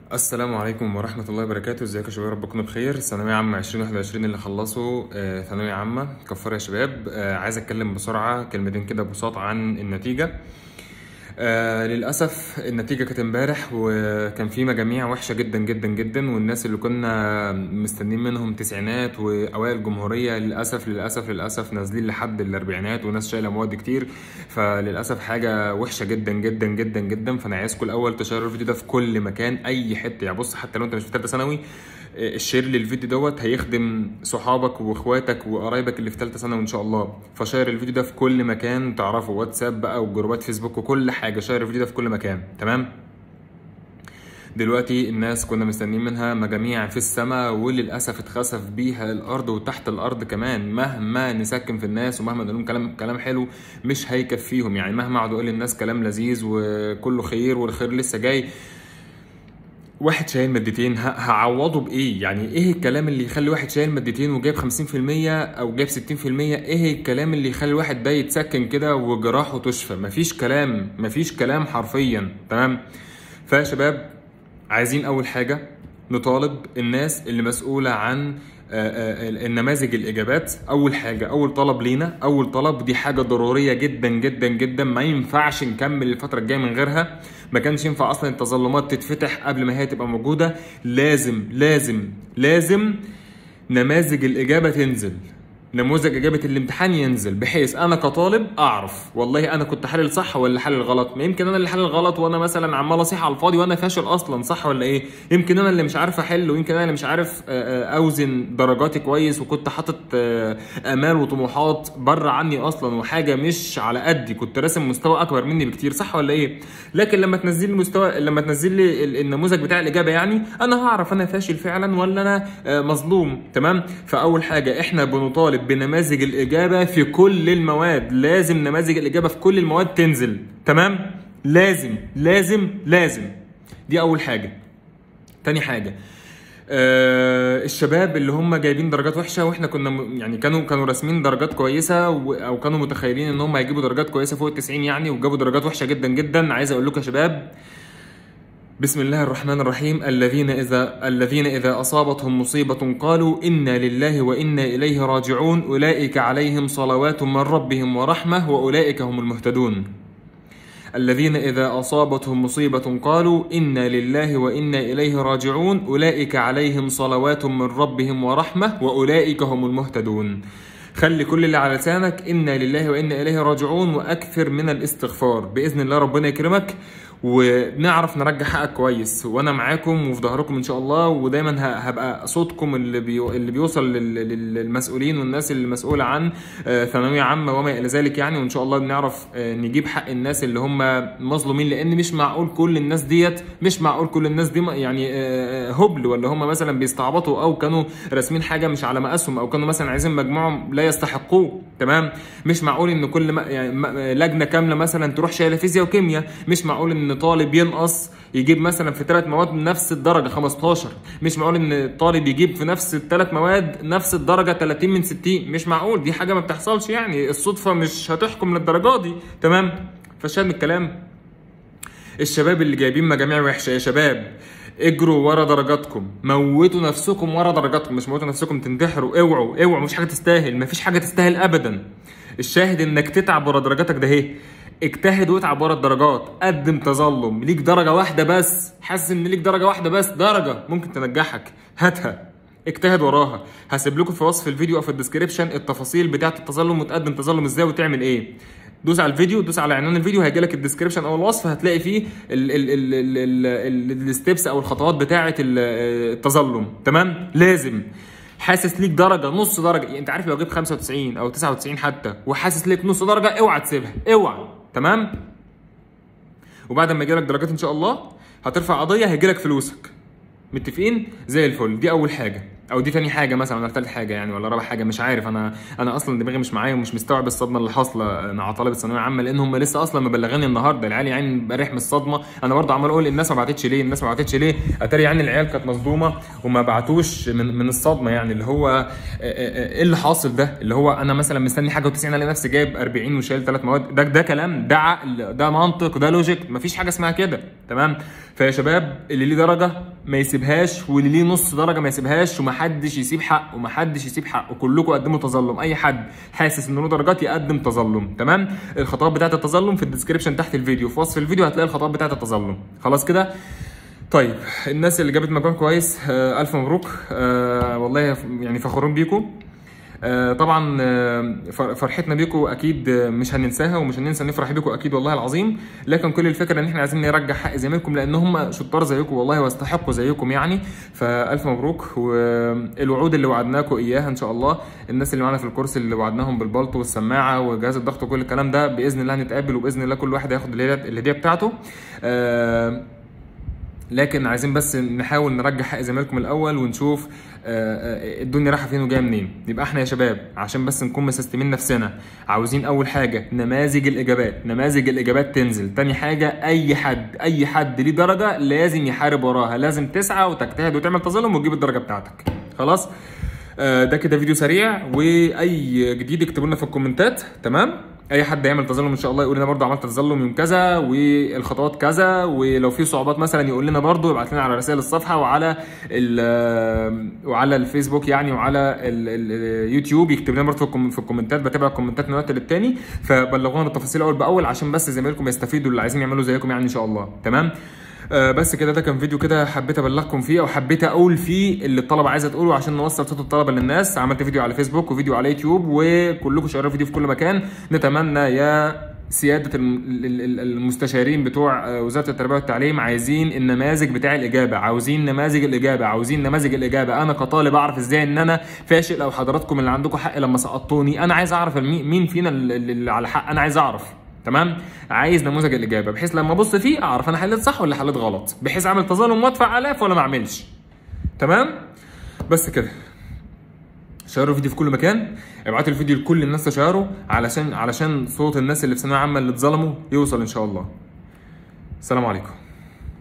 السلام عليكم ورحمة الله وبركاته ازيكم يا شباب رب تكونوا بخير ثانوية عامة 2021 اللي خلصوا آه، ثانوية عامة كفار يا شباب آه، عايز اتكلم بسرعة كلمتين كده ببساطة عن النتيجة آه للأسف النتيجة كانت امبارح وكان في مجاميع وحشة جدا جدا جدا والناس اللي كنا مستنيين منهم تسعينات وأوائل جمهورية للأسف للأسف للأسف نازلين لحد الأربعينات وناس شايلة مواد كتير فللأسف حاجة وحشة جدا جدا جدا جدا فأنا عايزكم الأول تشيروا الفيديو ده في كل مكان أي حتة يعني بص حتى لو أنت مش في تالتة ثانوي آه، الشير للفيديو دوت هيخدم صحابك واخواتك وقرايبك اللي في ثالثه ثانوي ان شاء الله فشير الفيديو ده في كل مكان تعرفه واتساب بقى وجروبات فيسبوك وكل حاجه شير الفيديو ده في كل مكان تمام دلوقتي الناس كنا مستنيين منها مجاميع في السماء وللاسف اتخسف بيها الارض وتحت الارض كمان مهما نسكن في الناس ومهما نقول لهم كلام كلام حلو مش هيكفيهم يعني مهما اقعد اقول للناس كلام لذيذ وكله خير والخير لسه جاي واحد شايل مادتين ه- هعوضه بايه يعني ايه الكلام اللي يخلي واحد شايل مادتين وجايب 50% او جايب 60% ايه الكلام اللي يخلي الواحد ده يتسكن كده وجراحه تشفى مفيش كلام مفيش كلام حرفيا تمام فيا شباب عايزين اول حاجه نطالب الناس اللي مسؤوله عن آه، آه، النماذج الاجابات اول حاجه اول طلب لينا اول طلب دي حاجه ضروريه جدا جدا جدا ما ينفعش نكمل الفتره الجايه من غيرها ما كانش ينفع اصلا التظلمات تتفتح قبل ما هي تبقى موجوده لازم لازم لازم نماذج الاجابه تنزل نموذج اجابه الامتحان ينزل بحيث انا كطالب اعرف والله انا كنت حلل صح ولا حلل غلط ما يمكن انا اللي حلل غلط وانا مثلا عمال اصيح على الفاضي وانا فاشل اصلا صح ولا ايه يمكن انا اللي مش عارف احل ويمكن انا اللي مش عارف آه، آه، اوزن درجاتي كويس وكنت حاطط آه، امال وطموحات بره عني اصلا وحاجه مش على قدي كنت راسم مستوى اكبر مني بكتير صح ولا ايه لكن لما تنزل لي مستوى لما تنزل لي ال- النموذج بتاع الاجابه يعني انا هعرف انا فاشل فعلا ولا انا آه، مظلوم تمام فاول حاجه احنا بنطالب بنماذج الاجابه في كل المواد لازم نماذج الاجابه في كل المواد تنزل تمام لازم لازم لازم دي اول حاجه تاني حاجه آه الشباب اللي هم جايبين درجات وحشه واحنا كنا م- يعني كانوا كانوا راسمين درجات كويسه و- او كانوا متخيلين ان هم هيجيبوا درجات كويسه فوق ال 90 يعني وجابوا درجات وحشه جدا جدا عايز اقول لكم يا شباب بسم الله الرحمن الرحيم الذين إذا الذين إذا أصابتهم مصيبة قالوا إنا لله وإنا إليه راجعون أولئك عليهم صلوات من ربهم ورحمة وأولئك هم المهتدون الذين إذا أصابتهم مصيبة قالوا إنا لله وإنا إليه راجعون أولئك عليهم صلوات من ربهم ورحمة وأولئك هم المهتدون خلي كل اللي على لسانك إنا لله وإنا إليه راجعون وأكثر من الاستغفار بإذن الله ربنا يكرمك ونعرف نرجع حقك كويس وانا معاكم وفي ظهركم ان شاء الله ودايما ه- هبقى صوتكم اللي بي... اللي بيوصل لل... لل- للمسؤولين والناس اللي مسؤوله عن آه، ثانويه عامه وما الى ذلك يعني وان شاء الله بنعرف آه، نجيب حق الناس اللي هم مظلومين لان مش معقول كل الناس ديت مش معقول كل الناس دي م- يعني آه، هبل ولا هم مثلا بيستعبطوا او كانوا راسمين حاجه مش على مقاسهم او كانوا مثلا عايزين مجموعهم لا يستحقوه تمام مش معقول ان كل ما يعني م- لجنه كامله مثلا تروح شايله فيزياء وكيمياء مش معقول ان طالب ينقص يجيب مثلا في ثلاث مواد نفس الدرجه 15 مش معقول ان طالب يجيب في نفس الثلاث مواد نفس الدرجه 30 من 60 مش معقول دي حاجه ما بتحصلش يعني الصدفه مش هتحكم للدرجات دي تمام فشاهد من الكلام الشباب اللي جايبين مجاميع وحشه يا شباب اجروا ورا درجاتكم موتوا نفسكم ورا درجاتكم مش موتوا نفسكم تنتحروا اوعوا اوعوا مش حاجه تستاهل مفيش حاجه تستاهل ابدا الشاهد انك تتعب ورا درجاتك ده اهي اجتهد واتعب ورا الدرجات قدم تظلم ليك درجه واحده بس حاسس ان ليك درجه واحده بس درجه ممكن تنجحك هاتها اجتهد وراها هسيب لكم في وصف الفيديو او في الديسكريبشن التفاصيل بتاعه التظلم وتقدم تظلم ازاي وتعمل ايه دوس على الفيديو دوس على عنوان الفيديو هيجي لك الديسكريبشن او الوصف هتلاقي فيه الستبس او الخطوات بتاعه ال- التظلم تمام لازم حاسس ليك درجه نص درجه يعني انت عارف لو جبت 95 او 99 حتى وحاسس ليك نص درجه اوعى تسيبها اوعى تمام وبعد ما يجيلك درجات ان شاء الله هترفع قضيه هيجيلك فلوسك متفقين زي الفل دي اول حاجه او دي تاني حاجه مثلا ولا تالت حاجه يعني ولا رابع حاجه مش عارف انا انا اصلا دماغي مش معايا ومش مستوعب الصدمه اللي حاصله مع طلبه ثانويه عامه لان هم لسه اصلا مبلغاني النهارده العيال يعني امبارح من الصدمه انا برضه عمال اقول الناس ما بعتتش ليه الناس ما بعتتش ليه اتاري يعني العيال كانت مصدومه وما بعتوش من من الصدمه يعني اللي هو آه، آه، آه، ايه اللي حاصل ده اللي هو انا مثلا مستني حاجه و90 الاقي نفسي جايب 40 وشايل ثلاث مواد ده ده كلام ده عقل ده منطق ده لوجيك مفيش حاجه اسمها كده تمام فيا شباب اللي ليه درجه ما يسيبهاش واللي ليه نص درجه ما يسيبهاش ومحدش يسيب حقه ومحدش يسيب حقه كلكم قدموا تظلم اي حد حاسس ان له درجات يقدم تظلم تمام الخطوات بتاعه التظلم في الديسكربشن تحت الفيديو في وصف الفيديو هتلاقي الخطوات بتاعه التظلم خلاص كده طيب الناس اللي جابت مجموع كويس آه الف مبروك آه والله يعني فخورين بيكم آه طبعا آه فرحتنا بيكم اكيد مش هننساها ومش هننسى نفرح بيكم اكيد والله العظيم لكن كل الفكره ان احنا عايزين نرجع حق زمايلكم لان هم شطار زيكم والله ويستحقوا زيكم يعني فالف مبروك والوعود اللي وعدناكم اياها ان شاء الله الناس اللي معانا في الكورس اللي وعدناهم بالبلطو والسماعه وجهاز الضغط وكل الكلام ده باذن الله هنتقابل وباذن الله كل واحد هياخد الهديه بتاعته آه لكن عايزين بس نحاول نرجع حق زمايلكم الاول ونشوف الدنيا رايحه فين وجايه منين يبقى احنا يا شباب عشان بس نكون مسستمين نفسنا عاوزين اول حاجه نماذج الاجابات نماذج الاجابات تنزل تاني حاجه اي حد اي حد ليه درجه لازم يحارب وراها لازم تسعى وتجتهد وتعمل تظلم وتجيب الدرجه بتاعتك خلاص ده كده فيديو سريع واي جديد اكتبوا لنا في الكومنتات تمام اي حد يعمل تظلم ان شاء الله يقول لنا برضه عملت تظلم يوم كذا والخطوات كذا ولو في صعوبات مثلا يقول لنا برضه يبعت لنا على رسائل الصفحه وعلى وعلى الفيسبوك يعني وعلى اليوتيوب يكتب لنا برضه في الكومنتات بتابع الكومنتات من وقت للتاني فبلغونا التفاصيل اول باول عشان بس زمايلكم يستفيدوا اللي عايزين يعملوا زيكم يعني ان شاء الله تمام آه بس كده ده كان فيديو كده حبيت ابلغكم فيه او حبيت اقول فيه اللي الطلبه عايزه تقوله عشان نوصل صوت الطلبه للناس عملت فيديو على فيسبوك وفيديو على يوتيوب وكلكم شغالين فيديو في كل مكان نتمنى يا سياده المستشارين بتوع وزاره التربيه والتعليم عايزين النماذج بتاع الاجابه عاوزين نماذج الاجابه عاوزين نماذج الاجابه انا كطالب اعرف ازاي ان انا فاشل او حضراتكم اللي عندكم حق لما سقطتوني انا عايز اعرف مين فينا اللي على حق انا عايز اعرف تمام عايز نموذج الاجابه بحيث لما ابص فيه اعرف انا حليت صح ولا حليت غلط بحيث اعمل تظلم وادفع الاف ولا ما اعملش تمام بس كده شيروا الفيديو في كل مكان ابعتوا الفيديو لكل الناس تشيروا علشان علشان صوت الناس اللي في ثانويه عامه اللي اتظلموا يوصل ان شاء الله السلام عليكم